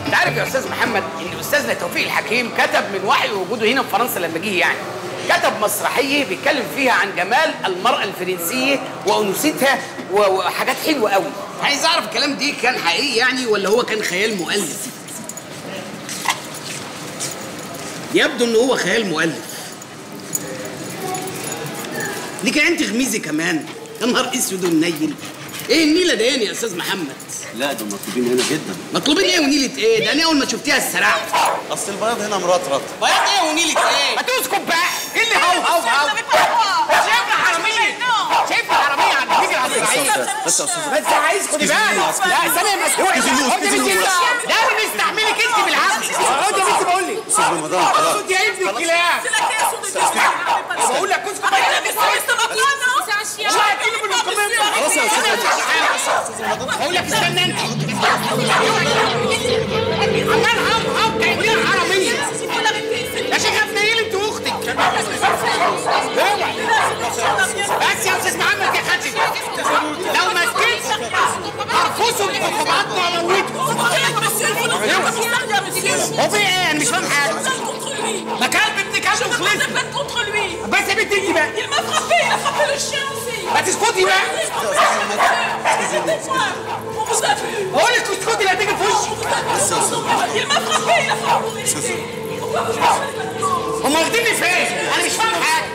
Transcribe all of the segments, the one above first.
انت عارف يا استاذ محمد ان استاذنا توفيق الحكيم كتب من وحي وجوده هنا في فرنسا لما جه يعني كتب مسرحيه بيتكلم فيها عن جمال المراه الفرنسيه وانوثتها و- وحاجات حلوه قوي عايز اعرف الكلام دي كان حقيقي يعني ولا هو كان خيال مؤلف يبدو ان هو خيال مؤلف ليك انت غميزي كمان يا نهار اسود ومنيل ايه النيله ده يعني يا استاذ محمد لا دول مطلوبين هنا جدا مطلوبين ايه ونيله ايه ده انا اول ما شفتيها السرعت اصل البياض هنا مرطرط بياض ايه ونيله ايه ما تسكت بقى ايه اللي هو هو هو شايفنا حراميه شايفنا حراميه عند بيجي على الصعيد بس يا استاذ بس عايز خدي بالك لا استنى يا مسؤول خدي بنتي لا انا مستحملك انت بالعافيه اقعد يا بنتي بقول لي استاذ رمضان خلاص خد يا ابن الكلاب بقول لك اسكت خلاص يا استاذ بقول لك استنى انت عمال هاو هاو كانها حراميه يا شيخ ابنيل انت واختك بس يا استاذ محمد يا خالتي لو ما سكتش هرفصه بخطوات واموته هو في ايه انا مش فاهم حاجه ما كلب ابنك عنده خلص بس يا بنت انت بقى ما تسكتي بقى بقول لك اسكتي لا تيجي في وشي هم واخديني فين؟ انا مش فاهم حاجه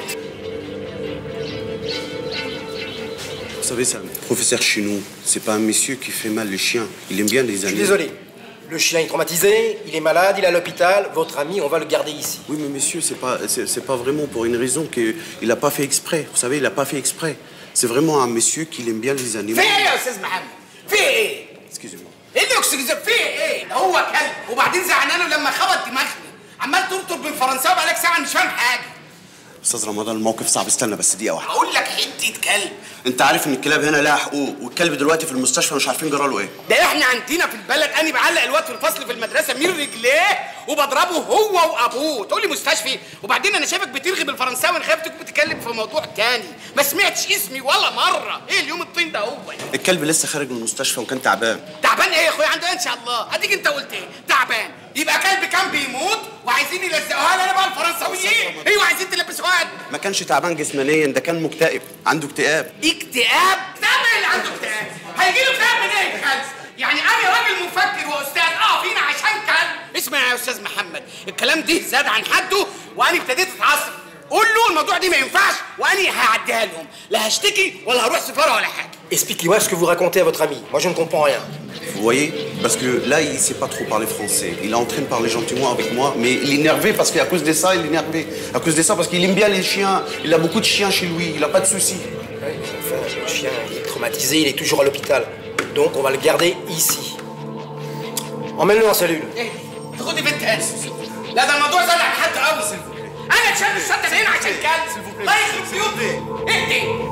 Vous savez, c'est un professeur chez nous. C'est pas un monsieur qui fait mal les chiens. Il aime bien les Je suis animaux. désolé. Le chien est traumatisé, il est malade, il est à l'hôpital. Votre ami, on va le garder ici. Oui, mais monsieur, c'est pas, c'est, c'est pas vraiment pour une raison qu'il n'a pas fait exprès. Vous savez, il n'a pas fait exprès. C'est vraiment un monsieur qui aime bien les animaux. في ايه يا استاذ محمد؟ في ايه؟ Excusez-moi. ايه اللي يكسر في ايه؟ ده هو كلب وبعدين زعلانه لما خبط دماغنا عمال ترطر بالفرنساوي بقالك ساعه مش فاهم حاجه استاذ رمضان الموقف صعب استنى بس دقيقه واحده اقول لك حته كلب انت عارف ان الكلاب هنا لها حقوق والكلب دلوقتي في المستشفى مش عارفين جراله ايه ده احنا عندنا في البلد انا بعلق الواد في الفصل في المدرسه من رجليه وبضربه هو وابوه تقول لي مستشفي وبعدين انا شايفك بترغي بالفرنساوي انا خايف تكون بتتكلم في موضوع تاني ما سمعتش اسمي ولا مره ايه اليوم الطين ده هو الكلب لسه خارج من المستشفى وكان تعبان تعبان ايه يا اخويا عنده ايه ان شاء الله اديك انت قلت ايه تعبان يبقى كلب كان بيموت وعايزين يلزقوها لي انا بقى الفرنساويين ايوه عايزين تلبسوها لي. ما كانش تعبان جسمانيا ده كان مكتئب عنده اكتئاب اكتئاب ده مين اللي عنده اكتئاب هيجي له اكتئاب منين يا خالد يعني انا راجل مفكر واستاذ اه فينا عشان كلب اسمع يا استاذ محمد الكلام ده زاد عن حده وانا ابتديت اتعصب قول له الموضوع دي ما ينفعش وانا هعديها لهم لا هشتكي ولا هروح سفاره ولا حاجه Expliquez-moi ce que vous racontez à votre ami. Moi, je ne comprends rien. Vous voyez Parce que là, il sait pas trop parler français. Il est en train de parler gentiment avec moi, mais il est énervé parce qu'à cause de ça, il est énervé. À cause de ça, parce qu'il aime bien les chiens. Il a beaucoup de chiens chez lui. Il a pas de soucis. Ouais, enfin, le chien, il est traumatisé, il est toujours à l'hôpital. Donc, on va le garder ici. Emmène-le en cellule. ايه تاخدي بنت هاني لا ده الموضوع زاد عن حد قوي انا اتشال الشنطه هنا عشان كلب الله يخرب بيوتكم اهدي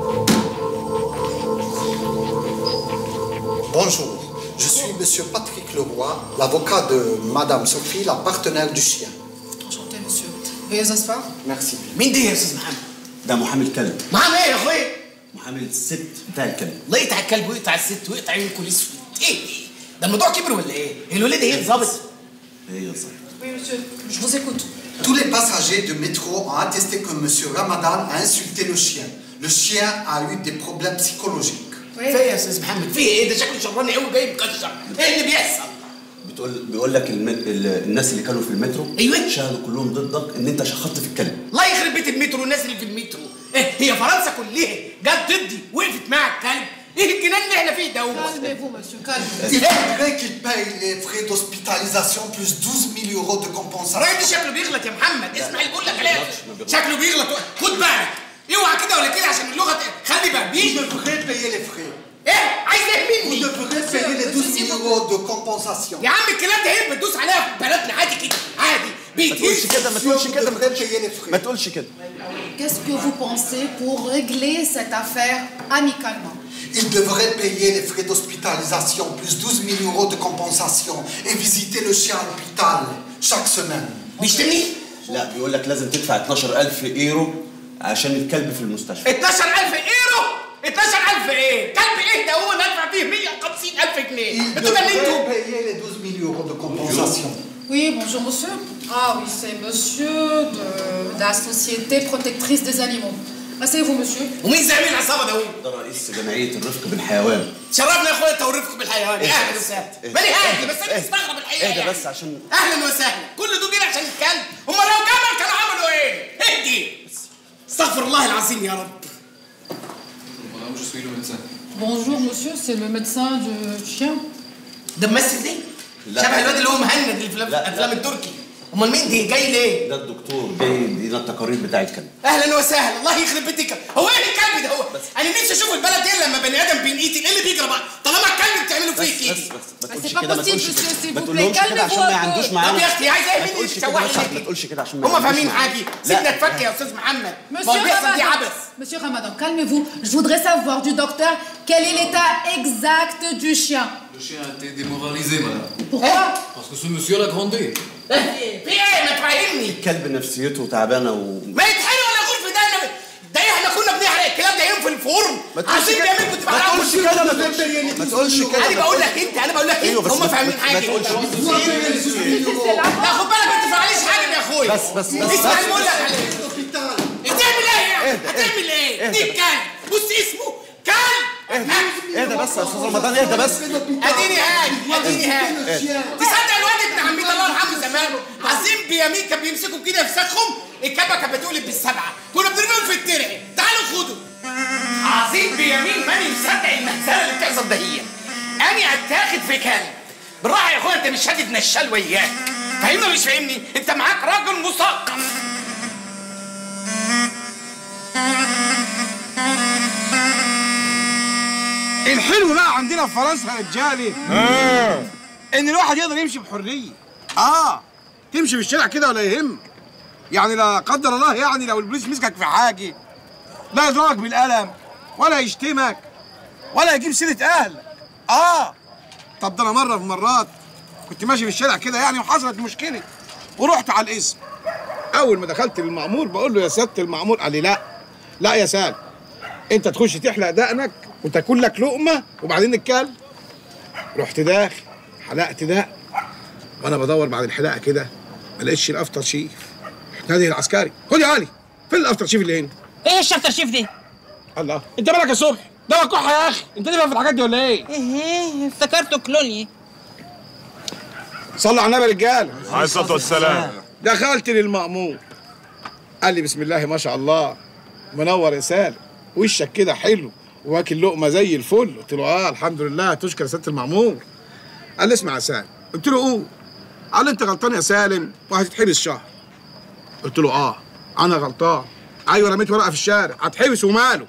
Bonjour, je suis Monsieur Patrick Leroy, l'avocat de Madame Sophie, la partenaire du chien. Enchanté, monsieur. Veuillez asseoir. Merci. مين دي يا استاذ محمد؟ ده محامي الكلب معاهم ايه يا اخويا؟ محامي الست بتاع الكلب الله يقطع الكلب ويقطع الست ويقطع عيونكم الاسود ايه ده الموضوع كبر ولا ايه؟ الولاد ايه اتظبط؟ ايه يا صاحبي Oui, monsieur. Je vous écoute. Tous les passagers de métro ont attesté que Monsieur Ramadan a insulté le chien. Le chien a eu des problèmes psychologiques. Oui. في ايه يا استاذ محمد؟ في ايه؟ ده شكله شراني قوي جاي مكشر ايه اللي بيحصل؟ بتقول بيقول لك الم... ال... الناس اللي كانوا في المترو أيوة. شهدوا كلهم ضدك ان انت شخطت في الكلب الله يخرب بيت المترو والناس اللي في المترو ايه هي فرنسا كلها جت ضدي وقفت مع الكلب ايه الجنان اللي احنا فيه ده Calmez-vous, monsieur. Calmez-vous. Il faudrait qu'il paye les frais d'hospitalisation plus 12 000 euros de compensation. الراجل ده شكله بيغلط يا محمد اسمع اللي بقول لك عليه شكله بيغلط خد بالك اوعى كده ولا كده عشان اللغه ت- خلي بالك Vous بيجي devrez payer les frais. ايه عايز ايه Vous مني devrez payer les 12 000 euros de compensation. يا عم الكلام ده ايه بتدوس عليها في بلدنا عادي كده عادي ما تقولش بيتهز كده ما تقولش Vous كده ما devrez تقولش payer les frais. ما تقولش كده Qu'est-ce que vous pensez pour régler cette affaire amicalement Il devrait payer les frais d'hospitalisation plus 12 000 euros de compensation et visiter le chien à l'hôpital chaque semaine. بيشتمني لا بيقول لك لازم تدفع 12000 ايرو عشان الكلب في المستشفى 12000 ايرو 12000 كلب ايه؟ كلب ايه ده هو ندفع فيه 150 الف جنيه Il انتوا جننتوا devrait payer les 12 000 euros de compensation. Oui, bonjour monsieur. Ah oui, c'est monsieur de, de la société protectrice des animaux. Asseyez-vous monsieur. ومين زعيم العصابه ده هو؟ ده رئيس جمعيه الرفق بالحيوان شرفنا يا اخويا تورفكم بالحيوان اهلا وسهلا ماني هادي بس انا مستغرب الحقيقه اهدى يعني. بس عشان اهلا وسهلا كل دول جايين عشان الكلب هم لو كمل كانوا عملوا ايه؟ اهدي استغفر الله العظيم يا رب Madame, je suis le médecin. Bonjour monsieur, c'est le médecin du chien. ده ممثل ليه؟ لا. شبه الواد اللي هو مهند اللي في لا، الافلام لا. التركي امال مين دي جاي ليه؟ ده الدكتور جاي يدينا التقارير بتاع الكلب اهلا وسهلا الله يخرب بيتك هو ايه الكلب ده هو انا نفسي اشوف البلد دي لما بني ادم بينقيتي ايه اللي بيجرى بقى طالما الكلب بتعملوا فيه بس كده بس ما بس تقولش c'est pas كده ما possible, تقولش monsieur, s'il ما vous تقولهمش plaît, كده عشان calmez-vous ما un peu. يعندوش طب معانا يا اختي عايزه ايه ما مني تقولش كده تشوحي بس ليه ما كده؟ تقولش كده عشان ما هم يعندوش فاهمين معانا. حاجه لا. سيبنا نتفك يا استاذ محمد ما هو Monsieur بيحصل دي Ramadan, عبث monsieur Ramadan, calmez-vous. Je voudrais savoir du docteur quel est l'état exact du chien. Le chien a été démoralisé, madame. Pourquoi Parce que ce monsieur l'a grondé. في ايه ما تفهمني الكلب نفسيته تعبانه و ما يتحرق ولا يغور في ده ده ايه احنا كنا بنحرق الكلاب ده يوم في الفرن ما تقولش عايزين كده بيعملوا كنت ما بحرقهم تقولش كده ما تقولش ما تقولش كده انا بقول لك انت انا بقول لك ايوه انت بس هم ما- فاهمين ما حاجه تقولش C'est la لا خد بالك ما تفعليش حاجه يا اخويا بس- بس- بس- اسمع بس- اللي بقول لك عليه L'hôpital. هتعمل ايه يعني؟ اهدى، هتعمل ايه؟ اهدى. دي كلب بص اسمه كلب اهدى بس يا استاذ رمضان اهدى بس اديني هادي اديني هادي تصدق الواد ابن عمتي الله يرحمه زمان عظيم بيمين كان بيمسكوا كده يفسخهم الكبه كانت بتقلب بالسبعه كنا بنرميهم في الترع تعالوا خدوا عظيم بيمين ماني مصدق المهزله اللي بتحصل ده هي انا اتاخد في كلب بالراحه يا اخويا انت مش هادي نشال وياك فاهمني ولا مش فاهمني انت معاك راجل مثقف الحلو بقى عندنا في فرنسا يا رجالي ان الواحد يقدر يمشي بحريه اه تمشي في الشارع كده ولا يهم يعني لا قدر الله يعني لو البوليس مسكك في حاجه لا يضربك بالقلم ولا يشتمك ولا يجيب سيره اهلك اه طب ده انا مره في مرات كنت ماشي في الشارع كده يعني وحصلت مشكله ورحت على الاسم اول ما دخلت للمأمور بقول له يا سياده المأمور قال لي لا لا يا سالم انت تخش تحلق دقنك وتاكل لك لقمه وبعدين نتكلم رحت داخل حلقت دقن وانا بدور بعد الحلاقه كده ما لقيتش الافتر شيف رحت نادي العسكري خد يا علي فين الافتر شيف اللي هنا ايه الشفتر شيف دي؟ الله انت مالك يا صبحي ده كحه يا اخي انت تفهم في الحاجات دي ولا ايه ايه افتكرته كلوني صلوا على النبي يا رجاله عليه الصلاة والسلام دخلت للمأمور قال لي بسم الله ما شاء الله منور يا سالم وشك كده حلو واكل لقمه زي الفل قلت له اه الحمد لله تشكر يا سياده المأمور قال لي اسمع يا سالم قلت له قول قال لي انت غلطان يا سالم وهتتحبس شهر قلت له اه انا غلطان ايوه رميت ورقه في الشارع هتحبس وماله